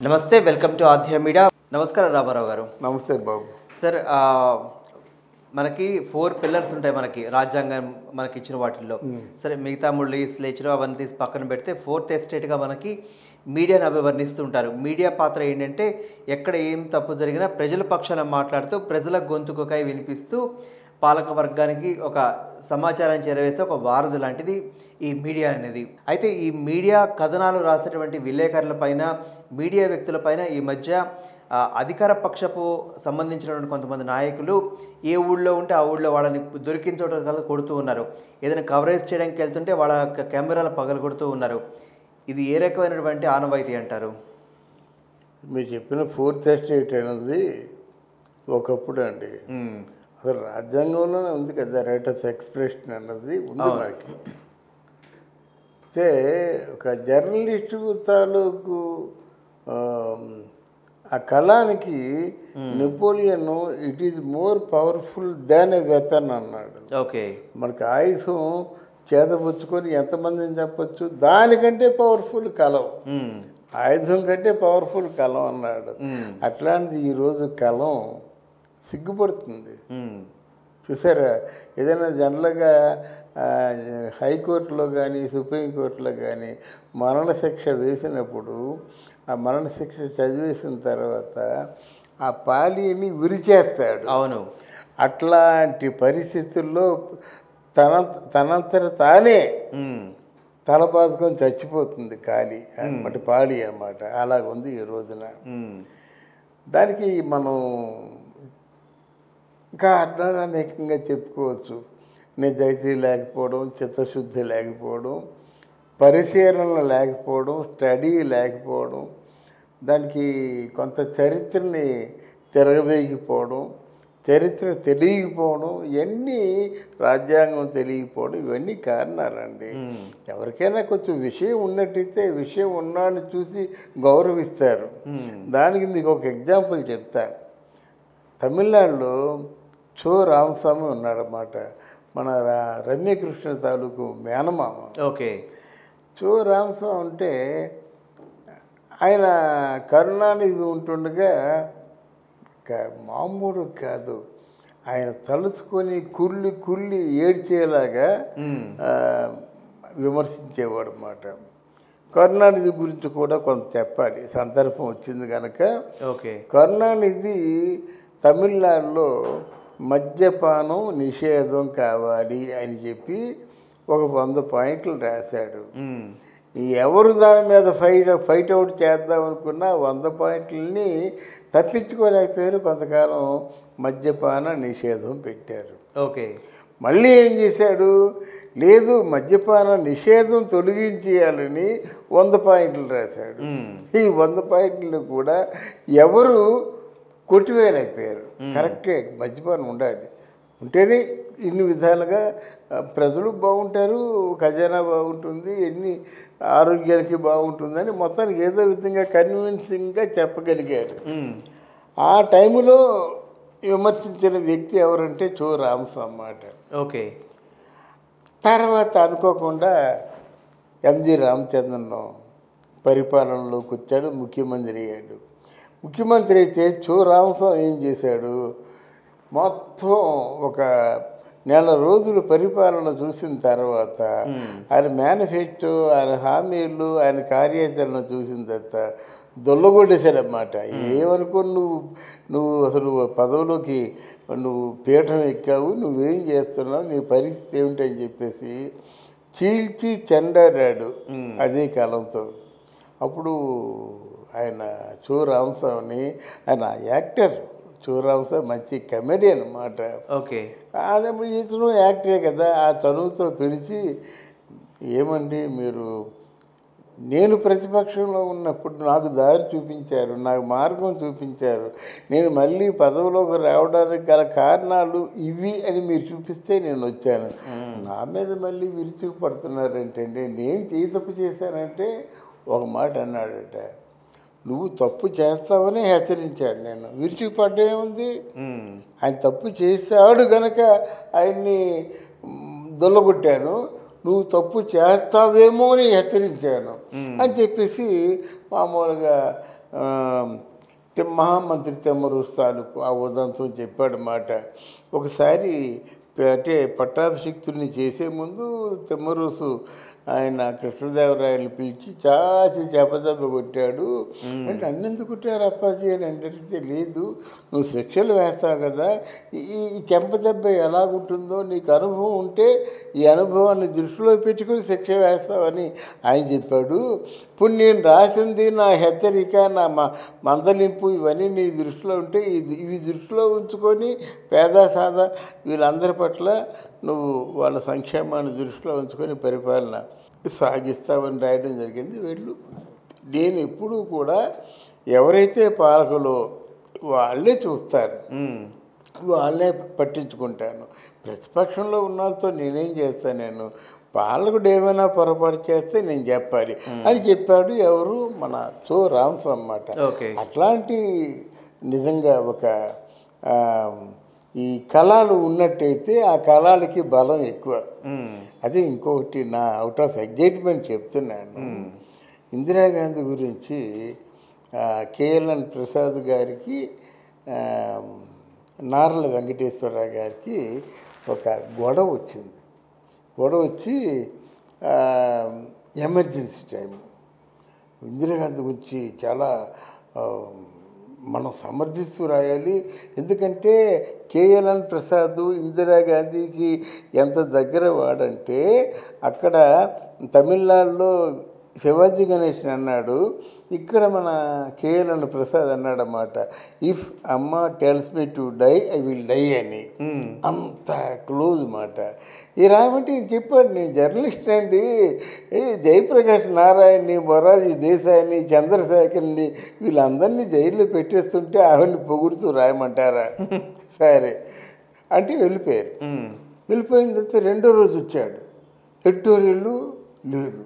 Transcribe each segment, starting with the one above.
నమస్తే welcome to ఆధ్య media నమస్కారం రామారావు గారు నమస్తే బాబు సార్ ఆ, మనకి ఫోర్ పిల్లర్స్ ఉంటాయి మనకి రాజ్యాంగం మనకి ఇచ్చిన వాటిల్లో సరే మిగతా ముళ్ళు స్లేచర్ అవన్నీ తీసి పక్కన పెడితే ఫోర్త్ ఎస్టేట్గా మనకి మీడియాను అభివర్ణిస్తూ ఉంటారు మీడియా పాత్ర ఏంటంటే ఎక్కడ ఏం తప్పు జరిగినా ప్రజల పక్షాన మాట్లాడుతూ ప్రజల గొంతుకై వినిపిస్తూ పాలక వర్గానికి ఒక సమాచారం చేరవేస్తే ఒక వారధి లాంటిది ఈ మీడియా అనేది అయితే ఈ మీడియా కథనాలు రాసేటువంటి విలేకరులపైన మీడియా వ్యక్తులపైన ఈ మధ్య ఆ, అధికార పక్షపు సంబంధించినటువంటి కొంతమంది నాయకులు ఏ ఊళ్ళో ఉంటే ఆ ఊళ్ళో వాళ్ళని దొరికిన చోట కల్లా కొడుతూ ఉన్నారు ఏదైనా కవరేజ్ చేయడానికి వెళ్తుంటే వాళ్ళ యొక్క కెమెరాలు పగలు కొడుతూ ఉన్నారు ఇది ఏ రకమైనటువంటి ఆనవాయితీ అంటారు మీరు చెప్పిన ఫోర్త్ ఎస్టేట్ అనేది ఒకప్పుడు అండి ఉమ్, అసలు రాజ్యాంగంలోనే ఉంది కదా రైట్ ఆఫ్ ఎక్స్ప్రెషన్ అన్నది ఉంది మనకి అయితే ఒక జర్నలిస్టు తాలూకు ఆమ్, ఆ కళానికి Napoleon it is more powerful than a weapon అన్నాడు ఓకే మనకి ఆయుధం చేతపుచ్చుకొని ఎంతమందిని చెప్పొచ్చు దానికంటే పవర్ఫుల్ కలం ఉమ్, ఆయుధం కంటే పవర్ఫుల్ కలం అన్నాడు ఉమ్, అట్లాంటిది ఈరోజు కలం సిగ్గుపడుతుంది ఉమ్, చూసారా ఏదైనా జనరల్గా ఆ, హైకోర్టులో కానీ సుప్రీంకోర్టులో కానీ మరణ శిక్ష వేసినప్పుడు ఆ మరణ శిక్ష చదివేసిన తర్వాత ఆ పాలీని విరిచేస్తాడు అవును అట్లాంటి పరిస్థితుల్లో తన తనంతట తానే ఉమ్, తల బాదుకొని చచ్చిపోతుంది ఖాళీ అనమాట పాడి అనమాట అలాగ ఉంది ఈ రోజున ఉమ్, దానికి మనం ఇంకా అర్థానేకంగా చెప్పుకోవచ్చు నిజాయితీ లేకపోవడం చిత్తశుద్ధి లేకపోవడం పరిశీలన లేకపోవడం స్టడీ లేకపోవడం దానికి కొంత చరిత్రని తిరగవేగిపోవడం చరిత్ర తెలియకపోవడం ఇవన్నీ రాజ్యాంగం తెలియకపోవడం ఇవన్నీ కారణాలండి ఎవరికైనా కొంచెం విషయం ఉన్నట్టయితే విషయం ఉన్నాన్ని చూసి గౌరవిస్తారు దానికి మీకు ఒక ఎగ్జాంపుల్ చెప్తా తమిళనాడులో చో రామస్వామి ఉన్నాడన్నమాట మన రా- రమ్యకృష్ణ తాలూకు మేనమామ ఓకే చో రామస్వామి అంటే ఆయన కరుణానిధి ఉంటుండగా క- మామూలు కాదు ఆయన తలుచుకొని కుళ్ళి కుళ్ళి ఏడ్చేలాగా ఉమ్, ఆ, విమర్శించేవాడు అన్నమాట కరుణానిధి గురించి కూడా కొంత చెప్పాలి సందర్భం వచ్చింది కనుక ఓకే కరుణానిధి తమిళనాడులో మద్యపానం నిషేధం కావాలి అని చెప్పి ఒక వంద పాయింట్లు రాశాడు ఉమ్, ఎవరు దాని మీద ఫైట్ ఫైట్ అవుట్ చేద్దాం అనుకున్న వంద పాయింట్లని తప్పించుకోలేకపోయారు కొంతకాలం మద్యపాన నిషేధం పెట్టారు ఓకే మళ్ళీ ఏం చేశాడు లేదు మద్యపాన నిషేధం తొలగించేయాలని వంద పాయింట్లు రాశాడు ఉమ్, ఈ వంద పాయింట్లు కూడా ఎవరు కొట్టివేయలేకపోయారు కరెక్టే మద్యపానం ఉండాలి ఉంటేనే ఇన్ని విధాలుగా ఆ, ప్రజలు బాగుంటారు ఖజానా బాగుంటుంది ఎన్ని ఆరోగ్యానికి బాగుంటుందని మొత్తానికి ఏదో విధంగా కన్విన్సింగ్గా చెప్పగలిగాడు ఉమ్, ఆ టైంలో విమర్శించిన వ్యక్తి ఎవరంటే చో రామస్వామి అన్నమాట ఓకే తర్వాత అనుకోకుండా ఎంజి రామచంద్రన్ పరిపాలనలోకి వచ్చాడు ముఖ్యమంత్రి అయ్యాడు ముఖ్యమంత్రి అయితే చో రామస్వామి ఏం చేశాడు మొత్తం ఒక నెల రోజులు పరిపాలన చూసిన తర్వాత ఆయన మేనిఫెస్టో ఆయన హామీలు ఆయన కార్యాచరణ చూసిన తర్వాత దొల్లగొట్టేశాడన్నమాట ఏమనుకో నువ్వు నువ్వు అసలు పదవిలోకి నువ్వు పీఠం ఎక్కావు నువ్వేం చేస్తున్నావు నీ పరిస్థితి ఏమిటని చెప్పేసి చీల్చి చెండాడాడు అదే కాలంతో అప్పుడు ఆయన చో రామస్వామిని ఆయన యాక్టర్ చో రామస్వామి మంచి కమెడియన్ అన్నమాట ఓకే అదే మరి ఇతను యాక్టరే కదా ఆ చదువుతో పిలిచి ఏమండి మీరు నేను ప్రతిపక్షంలో ఉన్నప్పుడు నాకు దారి చూపించారు నాకు మార్గం చూపించారు నేను మళ్ళీ పదవిలోకి రావడానికి గల కారణాలు ఇవి అని మీరు చూపిస్తే నేను వచ్చాను నా మీద మళ్ళీ విరుచుకు పడుతున్నారంటే నేను చేయి తప్పు చేశానంటే ఒక మాట అన్నాడట నువ్వు తప్పు చేస్తావని హెచ్చరించాను నేను విరుచుకుపడ్డం ఏముంది ఉమ్, ఆయన తప్పు చేశాడు గనక ఆయన్ని మ్, దొల్లగొట్టాను నువ్వు తప్పు చేస్తావేమో అని హెచ్చరించాను అని చెప్పేసి మామూలుగా ఆ, తె- మహామంత్రి తెమ్మరూసు తాలూకు ఆ ఉదంతం చెప్పాడు మాట ఒకసారి ప- అంటే పట్టాభిషిక్తుల్ని చేసే ముందు తెమ్మరూసు ఆయన కృష్ణదేవరాయలు పిలిచి చాచి చేపదెబ్బ కొట్టాడు అంటే అన్నెందుకు కొట్టారు అప్పాజీ అని అంటే లేదు నువ్వు శిక్షలు వేస్తావు కదా ఈ ఈ చెంపదెబ్బ ఎలాగుంటుందో నీకు అనుభవం ఉంటే ఈ అనుభవాన్ని దృష్టిలో పెట్టుకుని శిక్ష వేస్తావని ఆయన చెప్పాడు ఇప్పుడు నేను రాసింది నా హెచ్చరిక నా మ- మందలింపు ఇవన్నీ నీ దృష్టిలో ఉంటే ఇది ఇవి దృష్టిలో ఉంచుకొని పేద సాదా వీళ్ళందరి పట్ల నువ్వు వాళ్ళ సంక్షేమాన్ని దృష్టిలో ఉంచుకొని పరిపాలన సాగిస్తావని రాయడం జరిగింది వీళ్ళు నేను ఎప్పుడూ కూడా ఎవరైతే పాలకులో వాళ్ళే చూస్తాను మ్మ్. వాళ్ళే పట్టించుకుంటాను ప్రతిపక్షంలో ఉన్న వాళ్ళతో నేనేం చేస్తాను నేను పాలకుడు ఏమైనా పొరపాటు చేస్తే నేను చెప్పాలి అని చెప్పాడు ఎవరు మన చో రామ్స్ అన్నమాట ఓకే. అట్లాంటి నిజంగా ఒక ఆ, ఈ కళలు ఉన్నట్టయితే ఆ కళలకి బలం ఎక్కువ మ్మ్. అదే ఇంకొకటి నా అవుట్ ఆఫ్ ఎగ్జైట్మెంట్ చెప్తున్నాను ఇందిరాగాంధీ గురించి ఆ, కేఎల్ఎన్ ప్రసాద్ గారికి ఆ, నార్ల వెంకటేశ్వరరావు గారికి ఒక గొడవ వచ్చింది గొడవ వచ్చి ఆ, ఎమర్జెన్సీ టైం ఇందిరాగాంధీ గురించి చాలా ఆ, మనం సమర్థిస్తూ రాయాలి ఎందుకంటే కేఎల్ఎన్ ప్రసాద్ ఇందిరాగాంధీకి ఎంత దగ్గర వాడంటే అక్కడ తమిళనాడులో శివాజీ గణేషన్ అన్నాడు ఇక్కడ మన కేఎల్ఎన్ ప్రసాద్ అన్నాడన్నమాట ఇఫ్ అమ్మ tells me to die I will die అని అంత క్లోజ్ మాట ఈ రాయమంటే ఈయన చెప్పాడు నేను జర్నలిస్ట్ అండి ఏ జయప్రకాష్ నారాయణని మొరార్జీ దేశాయిని చంద్రశేఖర్ని వీళ్ళందరినీ జైల్లో పెట్టేస్తుంటే ఆవిడని పొగుడుతూ రాయమంటారా సరే అంటే వెళ్ళిపోయారు మ్మ్. వెళ్ళిపోయిన తర్వాత రెండో రోజు వచ్చాడు ఎడిటోరియల్ లేదు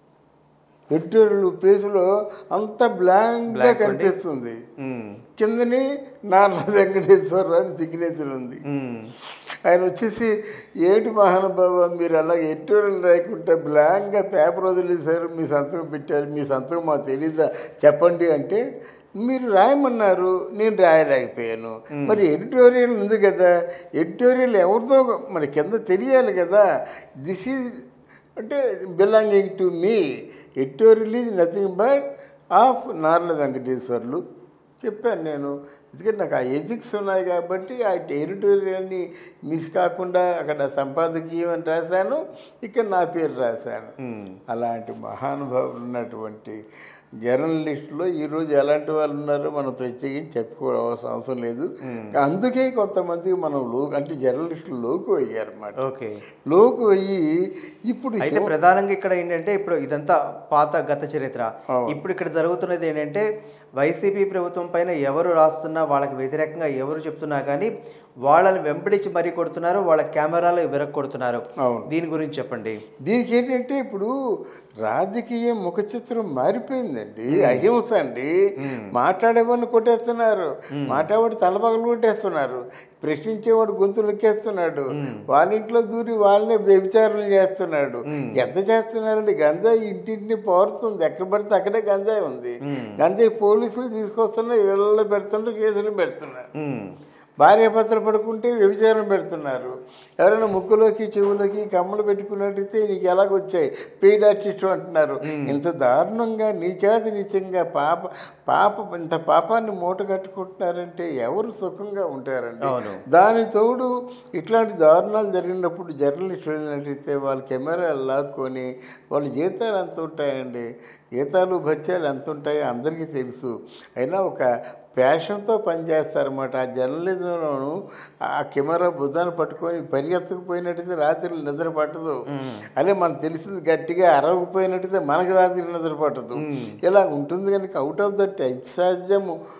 ఎడిటోరియల్ ప్లేస్లో అంత బ్లాంక్గా Blank ఉండి? కనిపిస్తుంది మ్మ్. కిందని నారా వెంకటేశ్వరరావు అని సిగ్నేచర్ ఉంది మ్మ్. ఆయన వచ్చేసి ఏంటి మహానుభావ మీరు అలాగే ఎడిటోరియల్ రాయకుండా బ్లాంక్గా పేపర్ వదిలేశారు మీ సంతకం పెట్టారు మీ సంతకం మాకు తెలీదా చెప్పండి అంటే మీరు రాయమన్నారు నేను రాయలేకపోయాను మరి ఎడిటోరియల్ ఉంది కదా ఎడిటోరియల్ ఎవరితో మరి కింద తెలియాలి కదా దిస్ ఈజ్ అంటే belonging to me editorial is nothing but of Narla Venkateswarlu చెప్పాను నేను ఎందుకంటే నాకు ఆ ఎథిక్స్ ఉన్నాయి కాబట్టి ఆ ఎడిటోరియల్ని మిస్ కాకుండా అక్కడ సంపాదకీయం అని రాశాను ఇక్కడ నా పేరు రాశాను మ్మ్. అలాంటి మహానుభావులు ఉన్నటువంటి జర్నలిస్టులో ఈరోజు ఎలాంటి వాళ్ళు ఉన్నారో మనం ప్రత్యేకించి చెప్పుకోవాల్సిన అవసరం లేదు అందుకే కొంతమంది మనం లో అంటే జర్నలిస్టులు లోకు అయ్యారు అన్నమాట ఓకే లోకు అయ్యి ఇప్పుడు అయితే ప్రధానంగా ఇక్కడ ఏంటంటే ఇప్పుడు ఇదంతా పాత గత చరిత్ర ఇప్పుడు ఇక్కడ జరుగుతున్నది ఏంటంటే వైసీపీ ప్రభుత్వం పైన ఎవరు రాస్తున్నా వాళ్ళకి వ్యతిరేకంగా ఎవరు చెప్తున్నా కానీ వాళ్ళని వెంబడించి మరీ కొడుతున్నారు వాళ్ళ కెమెరాలు విరగ కొడుతున్నారు అవును. దీని గురించి చెప్పండి దీనికి ఏంటంటే ఇప్పుడు రాజకీయ ముఖ చిత్రం మారిపోయిందండి అహింస అండి మాట్లాడేవాడిని కొట్టేస్తున్నారు మాట్లాడేవాడు తలపగలు కొట్టేస్తున్నారు ప్రశ్నించేవాడు గొంతు నొక్కేస్తున్నాడు వాళ్ళ ఇంట్లో దూరి వాళ్ళనే వ్యభిచారం చేస్తున్నాడు ఎంత చేస్తున్నారండి గంజాయి ఇంటింటిని పోరుతుంది ఎక్కడ పడితే అక్కడే గంజాయి ఉంది గంజాయి పోలీసులు తీసుకొస్తున్నారు ఇళ్ళలో పెడుతున్నారు కేసులు పెడుతున్నారు మ్మ్. భార్య భర్తలు పడుకుంటే వ్యభిచారం పెడుతున్నారు ఎవరైనా ముక్కులోకి చెవులోకి కమ్మలు పెట్టుకున్నట్టయితే నీకు ఎలాగొచ్చాయి పెయిడ్ ఆర్టిస్ట్ అంటున్నారు ఇంత దారుణంగా నీచాతి నీచంగా పాప పాప ఇంత పాపాన్ని మూట కట్టుకుంటున్నారంటే ఎవరు సుఖంగా ఉంటారండి అవును. దాని తోడు ఇట్లాంటి దారుణాలు జరిగినప్పుడు జర్నలిస్ట్ వెళ్ళినట్టయితే వాళ్ళ కెమెరాలు లాక్కొని వాళ్ళ జీతాలు ఎంత ఉంటాయండి జీతాలు భత్యాలు ఎంత ఉంటాయో అందరికీ తెలుసు అయినా ఒక ప్యాషన్తో పనిచేస్తారన్నమాట ఆ జర్నలిజంలోను ఆ కెమెరా బుద్ధాన్ని పట్టుకొని పరిగెత్తకపోయినట్టయితే రాత్రి నిద్ర పట్టదు అదే మనకు తెలిసింది గట్టిగా అరవకపోయినట్టయితే మనకు రాత్రి నిద్ర పట్టదు ఇలా ఉంటుంది కనుక అవుట్ ఆఫ్ దట్ ఎగ్జాజము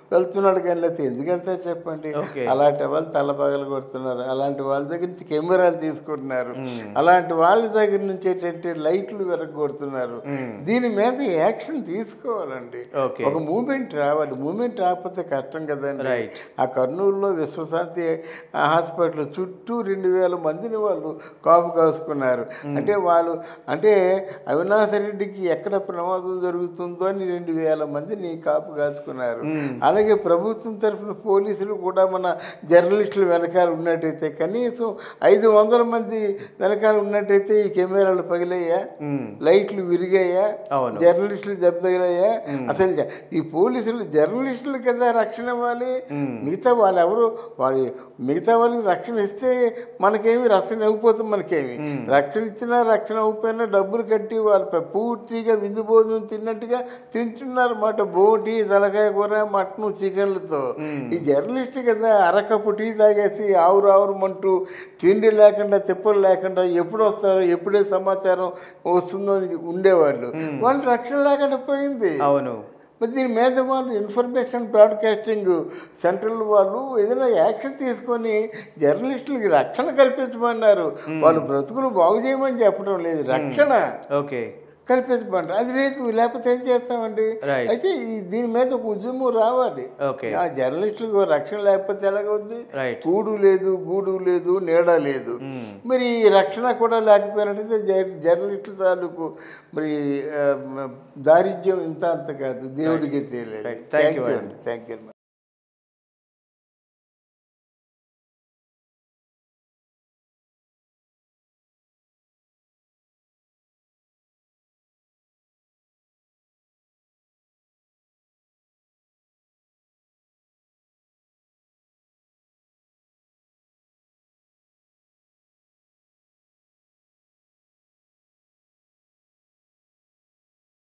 వెళ్తున్నాడు కానీ లేకపోతే ఎందుకు వెళ్తారు చెప్పండి Okay. అలాంటి వాళ్ళు తల పగలు కొడుతున్నారు అలాంటి వాళ్ళ దగ్గర నుంచి కెమెరాలు తీసుకుంటున్నారు అలాంటి వాళ్ళ దగ్గర నుంచి ఏంటంటే లైట్లు వెరగొడుతున్నారు దీని మీద యాక్షన్ తీసుకోవాలండి Okay. ఒక మూమెంట్ రావాలి మూమెంట్ రాకపోతే కష్టం కదండి Right. ఆ కర్నూలులో విశ్వశాంతి హాస్పిటల్ చుట్టూ రెండు వేల మందిని వాళ్ళు కాపు కాసుకున్నారు అంటే వాళ్ళు అంటే అవినాశ రెడ్డికి ఎక్కడ ప్రమాదం జరుగుతుందో అని రెండు వేల మందిని కాపు కాసుకున్నారు అలాగే ప్రభుత్వం తరఫున పోలీసులు కూడా మన జర్నలిస్టులు వెనకాల ఉన్నట్టయితే కనీసం ఐదు వందల మంది వెనకాల ఉన్నట్టయితే ఈ కెమెరాలు పగిలయ్యా లైట్లు విరిగాయా అవును. జర్నలిస్టులు దెబ్బతగిలాయా అసలు జ- ఈ పోలీసులు జర్నలిస్టులు కదా రక్షణ ఇవ్వాలి మిగతా వాళ్ళు ఎవరు వాళ్ళు మిగతా వాళ్ళకి రక్షణ ఇస్తే మనకేమి రక్షణ ఇవ్వకపోతే మనకేమి రక్షణ ఇచ్చినా రక్షణ ఇవ్వకపోయినా డబ్బులు కట్టి వాళ్ళు ప- పూర్తిగా విందు భోజనం తిన్నట్టుగా తింటున్నారు మాట బోటి తలకాయ కూర మటన్ చికెన్లతో ఈ జర్నలిస్ట్ కదా అరకప్పు టీ తాగేసి ఆవురు ఆవురమంటూ తిండి లేకుండా తిప్పలు లేకుండా ఎప్పుడు వస్తారో ఎప్పుడే సమాచారం వస్తుందో అని ఉండేవాళ్ళు వాళ్ళు రక్షణ లేకుండా పోయింది అవును మరి దీని మీద వాళ్ళు ఇన్ఫర్మేషన్ బ్రాడ్కాస్టింగ్ సెంట్రల్ వాళ్ళు ఏదైనా యాక్షన్ తీసుకొని జర్నలిస్టులకి రక్షణ కల్పించమన్నారు వాళ్ళు బ్రతుకులు బాగు చేయమని చెప్పడం లేదు రక్షణ ఓకే కల్పించమన్నారు అది లేదు లేకపోతే ఏం చేస్తామండి Right. అయితే ఈ దీని మీద ఒక ఉద్యమం రావాలి ఓకే ఆ జర్నలిస్టులకు రక్షణ లేకపోతే ఎలాగవుద్ది రైట్ కూడు లేదు గూడు లేదు నీడ లేదు మరి ఈ రక్షణ కూడా లేకపోయినట్టయితే జర్- జర్నలిస్టుల తాలూకు మరి ఆ, మ- దారిద్ర్యం ఇంత అంత కాదు దేవుడికి తెలియదు Right. Thank you, అండి థ్యాంక్ యూ